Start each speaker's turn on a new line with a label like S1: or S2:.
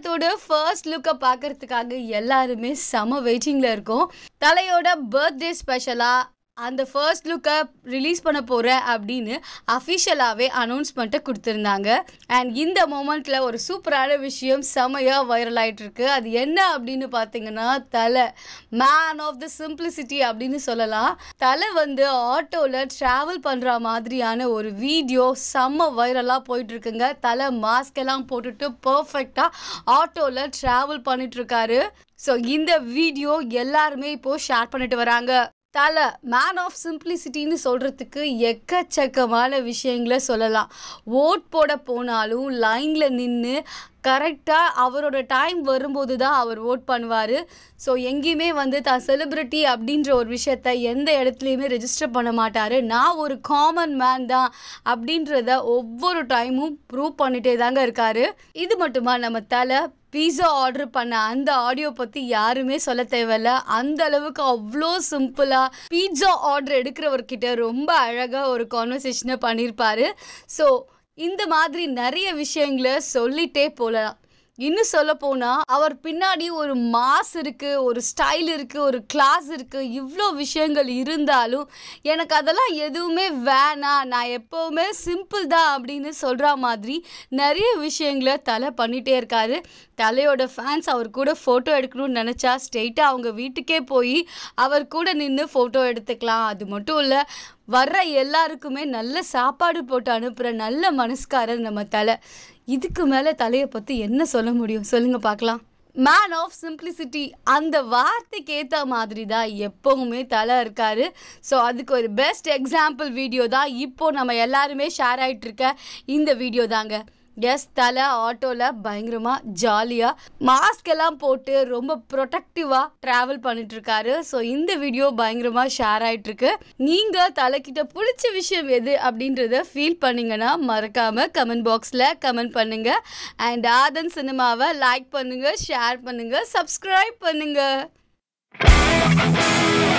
S1: படத்தோட ஃபர்ஸ்ட் லுக்கை பார்க்கறதுக்காக எல்லாருமே செம வெயிட்டிங்கில் இருக்கோம் தலையோட பர்த்டே ஸ்பெஷலாக அந்த ஃபர்ஸ்ட் லுக்கை ரிலீஸ் பண்ண போகிறேன் அப்படின்னு அஃபிஷியலாகவே அனௌன்ஸ்மெண்ட்டை கொடுத்துருந்தாங்க அண்ட் இந்த மூமெண்ட்டில் ஒரு சூப்பரான விஷயம் செமையாக வைரல் ஆயிட்டு இருக்கு அது என்ன அப்படின்னு பார்த்தீங்கன்னா தலை மேன் ஆஃப் த சிம்பிளிசிட்டி அப்படின்னு சொல்லலாம் தலை வந்து ஆட்டோவில் ட்ராவல் பண்ணுற மாதிரியான ஒரு வீடியோ செம்ம வைரலாக போயிட்டு இருக்குங்க தலை மாஸ்க் எல்லாம் போட்டுட்டு பர்ஃபெக்டாக ஆட்டோவில் ட்ராவல் பண்ணிட்டு இருக்காரு ஸோ இந்த வீடியோ எல்லாருமே இப்போ ஷேர் பண்ணிட்டு வராங்க தலை மேன் ஆஃப் சிம்பிளிசிட்டின்னு சொல்கிறதுக்கு எக்கச்சக்கமான விஷயங்களை சொல்லலாம் ஓட் போட போனாலும் லைனில் நின்று கரெக்டாக அவரோட டைம் வரும்போது தான் அவர் ஓட் பண்ணுவார் ஸோ எங்கேயுமே வந்து தான் செலிப்ரிட்டி அப்படின்ற ஒரு விஷயத்த எந்த இடத்துலையுமே ரெஜிஸ்டர் பண்ண மாட்டார் நான் ஒரு காமன் மேன் தான் அப்படின்றத ஒவ்வொரு டைமும் ப்ரூவ் பண்ணிட்டே தாங்க இருக்காரு இது மட்டுமா நம்ம தலை பீஸா ஆர்டர் பண்ண அந்த ஆடியோ பற்றி யாருமே சொல்ல தேவையில்ல அந்த அளவுக்கு அவ்வளோ சிம்பிளாக பீட்சா ஆர்டர் எடுக்கிறவர்கிட்ட ரொம்ப அழகாக ஒரு கான்வர்சேஷனை பண்ணியிருப்பாரு ஸோ இந்த மாதிரி நிறைய விஷயங்களை சொல்லிட்டே போகலாம் இன்னும் சொல்ல போனால் அவர் பின்னாடி ஒரு மாஸ் இருக்குது ஒரு ஸ்டைல் இருக்குது ஒரு கிளாஸ் இருக்குது இவ்வளோ விஷயங்கள் இருந்தாலும் எனக்கு அதெல்லாம் எதுவுமே வேணாம் நான் எப்போவுமே சிம்பிள் தான் அப்படின்னு சொல்கிற மாதிரி நிறைய விஷயங்களை தலை பண்ணிகிட்டே இருக்காரு தலையோட ஃபேன்ஸ் அவர் கூட ஃபோட்டோ எடுக்கணும்னு நினச்சா ஸ்ட்ரெயிட்டாக அவங்க வீட்டுக்கே போய் அவர் கூட நின்று ஃபோட்டோ எடுத்துக்கலாம் அது மட்டும் இல்லை வர்ற எல்லாருக்குமே நல்ல சாப்பாடு போட்டு அனுப்புகிற நல்ல மனசுக்காரர் நம்ம தலை இதுக்கு மேலே தலையை பற்றி என்ன சொல்ல முடியும் சொல்லுங்க பார்க்கலாம் மேன் ஆஃப் சிம்பிளிசிட்டி அந்த வார்த்தைக்கு ஏற்ற மாதிரி தான் எப்போவுமே தலை இருக்காரு ஸோ அதுக்கு ஒரு பெஸ்ட் எக்ஸாம்பிள் வீடியோ தான் இப்போ நம்ம எல்லாருமே ஷேர் ஆகிட்டு இருக்க இந்த வீடியோ தாங்க எஸ் தலை ஆட்டோவில் பயங்கரமாக ஜாலியாக மாஸ்க் எல்லாம் போட்டு ரொம்ப ப்ரொடக்டிவாக ட்ராவல் பண்ணிட்டு இருக்காரு ஸோ இந்த வீடியோ பயங்கரமாக ஷேர் ஆயிட்டு இருக்கு நீங்கள் தலைக்கிட்ட பிடிச்ச விஷயம் எது அப்படின்றத ஃபீல் பண்ணீங்கன்னா மறக்காம கமெண்ட் பாக்ஸில் கமெண்ட் பண்ணுங்க அண்ட் ஆதன் சினிமாவை லைக் பண்ணுங்க ஷேர் பண்ணுங்க சப்ஸ்கிரைப் பண்ணுங்க